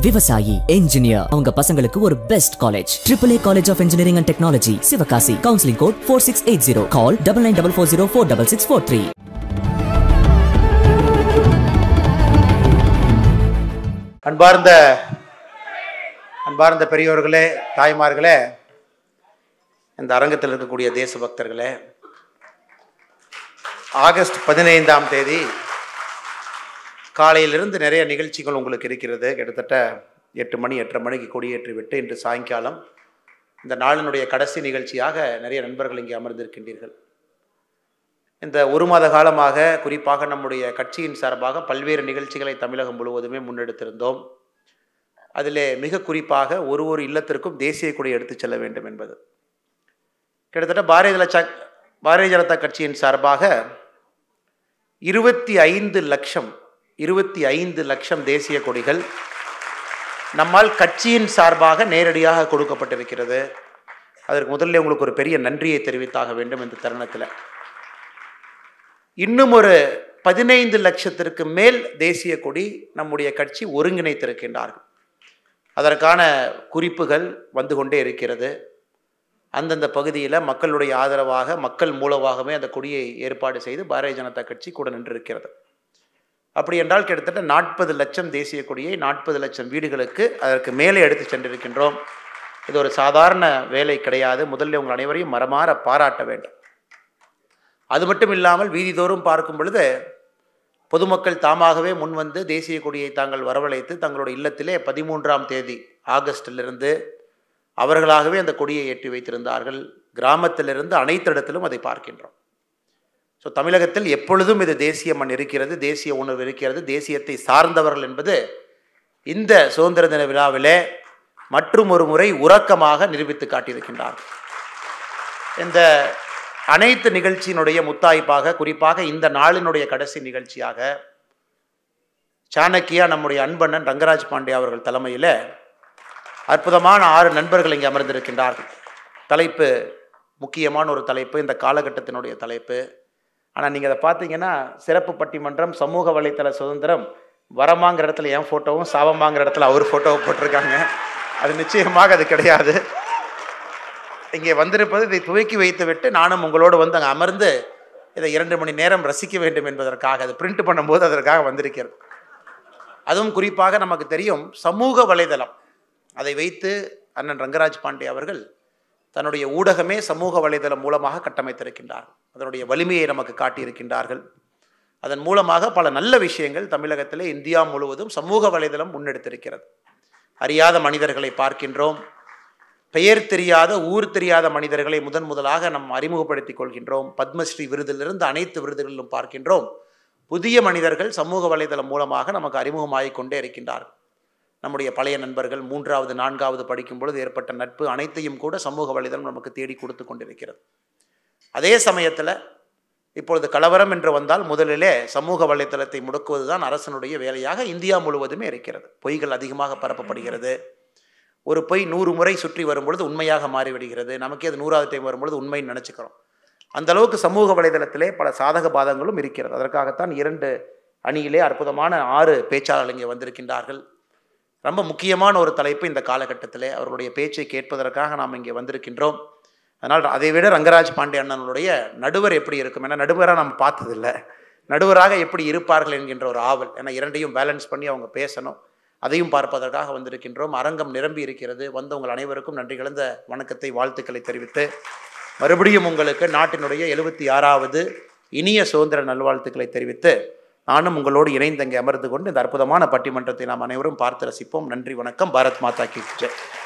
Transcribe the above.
விவசாயி என்ஜினியர் அவங்க பசங்களுக்கு ஒரு best college triple A college of engineering and technology Sivakasi counselling code four six eight zero call double nine double four zero four double six four three அன்பார்ந்த அன்பார்ந்த பெரியோர்களே தாய்மார்களே இந்த அரங்கத்தில் இருக்கக்கூடிய தேசபக்தர்களே ஆகஸ்ட் பதினைந்தாம் தேதி காலையிலிருந்து நிறைய நிகழ்ச்சிகள் உங்களுக்கு இருக்கிறது கிட்டத்தட்ட எட்டு மணி எட்டரை மணிக்கு கொடியேற்றி விட்டு இன்று சாயங்காலம் இந்த நாளினுடைய கடைசி நிகழ்ச்சியாக நிறைய நண்பர்கள் இங்கே அமர்ந்திருக்கின்றீர்கள் இந்த ஒரு மாத காலமாக குறிப்பாக நம்முடைய கட்சியின் சார்பாக பல்வேறு நிகழ்ச்சிகளை தமிழகம் முழுவதுமே முன்னெடுத்திருந்தோம் அதிலே மிக குறிப்பாக ஒரு ஒரு இல்லத்திற்கும் தேசிய கொடி எடுத்துச் செல்ல வேண்டும் என்பது கிட்டத்தட்ட பாரதிய ஜனதா பாரதிய ஜனதா கட்சியின் சார்பாக இருபத்தி ஐந்து லட்சம் இருபத்தி ஐந்து லட்சம் தேசிய கொடிகள் நம்மால் கட்சியின் சார்பாக நேரடியாக கொடுக்கப்பட்டிருக்கிறது அதற்கு முதல்ல உங்களுக்கு ஒரு பெரிய நன்றியை தெரிவித்தாக வேண்டும் இந்த தருணத்தில் இன்னும் ஒரு பதினைந்து லட்சத்திற்கு மேல் தேசிய கொடி நம்முடைய கட்சி ஒருங்கிணைத்திருக்கின்றார்கள் அதற்கான குறிப்புகள் வந்து கொண்டே இருக்கிறது அந்தந்த பகுதியில் மக்களுடைய ஆதரவாக மக்கள் மூலமாகவே அந்த கொடியை ஏற்பாடு செய்து பாரதிய ஜனதா கட்சி கூட நின்றிருக்கிறது அப்படி என்றால் கிட்டத்தட்ட நாற்பது லட்சம் தேசிய கொடியை நாற்பது லட்சம் வீடுகளுக்கு அதற்கு மேலே எடுத்து சென்றிருக்கின்றோம் இது ஒரு சாதாரண வேலை கிடையாது முதல்ல உங்கள் அனைவரையும் மரமாற பாராட்ட வேண்டும் அது மட்டும் இல்லாமல் வீதிதோறும் பார்க்கும் பொழுது பொதுமக்கள் தாமாகவே முன்வந்து தேசிய கொடியை தாங்கள் வரவழைத்து தங்களுடைய இல்லத்திலே பதிமூன்றாம் தேதி ஆகஸ்டிலிருந்து அவர்களாகவே அந்த கொடியை ஏற்றி வைத்திருந்தார்கள் கிராமத்திலிருந்து அனைத்து இடத்திலும் அதை பார்க்கின்றோம் ஸோ தமிழகத்தில் எப்பொழுதும் இது தேசிய மண் இருக்கிறது தேசிய உணர்வு இருக்கிறது தேசியத்தை சார்ந்தவர்கள் என்பது இந்த சுதந்திர தின விழாவிலே மற்றும் ஒரு முறை உறக்கமாக நிரூபித்து காட்டியிருக்கின்றார்கள் இந்த அனைத்து நிகழ்ச்சியினுடைய முத்தாய்ப்பாக குறிப்பாக இந்த நாளினுடைய கடைசி நிகழ்ச்சியாக சாணக்கியா நம்முடைய அன்பண்ணன் ரங்கராஜ் பாண்டே அவர்கள் தலைமையில் அற்புதமான ஆறு நண்பர்கள் இங்கே அமர்ந்திருக்கின்றார்கள் தலைப்பு முக்கியமான ஒரு தலைப்பு இந்த காலகட்டத்தினுடைய தலைப்பு ஆனால் நீங்கள் அதை பார்த்தீங்கன்னா சிறப்பு பட்டிமன்றம் சமூக வலைத்தள சுதந்திரம் வரமாங்கிற இடத்துல என் ஃபோட்டோவும் சாபமாங்கிற இடத்துல அவர் ஃபோட்டோவை போட்டிருக்காங்க அது நிச்சயமாக அது கிடையாது இங்கே வந்திருப்பது இதை துவக்கி வைத்துவிட்டு நானும் உங்களோடு வந்து அங்கே அமர்ந்து இதை இரண்டு மணி நேரம் ரசிக்க வேண்டும் என்பதற்காக அது பிரிண்ட் பண்ணும்போது அதற்காக வந்திருக்கிறது அதுவும் குறிப்பாக நமக்கு தெரியும் சமூக வலைதளம் அதை வைத்து அண்ணன் ரங்கராஜ் பாண்டே அவர்கள் தன்னுடைய ஊடகமே சமூக வலைதளம் மூலமாக கட்டமைத்திருக்கின்றார்கள் அதனுடைய வலிமையை நமக்கு காட்டியிருக்கின்றார்கள் அதன் மூலமாக பல நல்ல விஷயங்கள் தமிழகத்திலே இந்தியா முழுவதும் சமூக வலைதளம் முன்னெடுத்திருக்கிறது அறியாத மனிதர்களை பார்க்கின்றோம் பெயர் தெரியாத ஊர் தெரியாத மனிதர்களை முதன் முதலாக நம் அறிமுகப்படுத்திக் கொள்கின்றோம் பத்மஸ்ரீ விருதிலிருந்து அனைத்து விருதுகளிலும் பார்க்கின்றோம் புதிய மனிதர்கள் சமூக வலைதளம் மூலமாக நமக்கு அறிமுகமாகிக் கொண்டே இருக்கின்றார்கள் நம்முடைய பழைய நண்பர்கள் மூன்றாவது நான்காவது படிக்கும் பொழுது ஏற்பட்ட நட்பு அனைத்தையும் கூட சமூக வலைதளம் நமக்கு தேடி கொடுத்து கொண்டிருக்கிறது அதே சமயத்தில் இப்பொழுது கலவரம் என்று வந்தால் முதலிலே சமூக வலைத்தளத்தை முடக்குவதுதான் அரசனுடைய வேலையாக இந்தியா முழுவதுமே இருக்கிறது பொய்கள் அதிகமாக பரப்பப்படுகிறது ஒரு பொய் நூறு முறை சுற்றி வரும்பொழுது உண்மையாக மாறிவிடுகிறது நமக்கே அது நூறாவது டைம் வரும்பொழுது உண்மைன்னு நினச்சிக்கிறோம் அந்த அளவுக்கு சமூக வலைதளத்திலே பல சாதக பாதங்களும் இருக்கிறது அதற்காகத்தான் இரண்டு அணியிலே அற்புதமான ஆறு பேச்சாளர்கள் இங்கே வந்திருக்கின்றார்கள் ரொம்ப முக்கியமான ஒரு தலைப்பு இந்த காலகட்டத்திலே அவர்களுடைய பேச்சை கேட்பதற்காக நாம் இங்கே வந்திருக்கின்றோம் அதனால் அதை விட ரங்கராஜ் பாண்டே அண்ணனுடைய நடுவர் எப்படி இருக்கும் ஏன்னா நடுவராக நம்ம பார்த்ததில்லை நடுவராக எப்படி இருப்பார்கள் என்கின்ற ஒரு ஆவல் ஏன்னா இரண்டையும் பேலன்ஸ் பண்ணி அவங்க பேசணும் அதையும் பார்ப்பதற்காக வந்திருக்கின்றோம் அரங்கம் நிரம்பி இருக்கிறது வந்தவங்கள் அனைவருக்கும் நன்றி கலந்த வணக்கத்தை வாழ்த்துக்களை தெரிவித்து மறுபடியும் உங்களுக்கு நாட்டினுடைய எழுபத்தி ஆறாவது இனிய சுதந்திர நல்வாழ்த்துக்களை தெரிவித்து நானும் உங்களோடு இணைந்து அங்கே அமர்ந்து கொண்டு இந்த அற்புதமான பட்டிமன்றத்தை நாம் அனைவரும் பார்த்து ரசிப்போம் நன்றி வணக்கம் பாரத் மாதா கி ஜெய்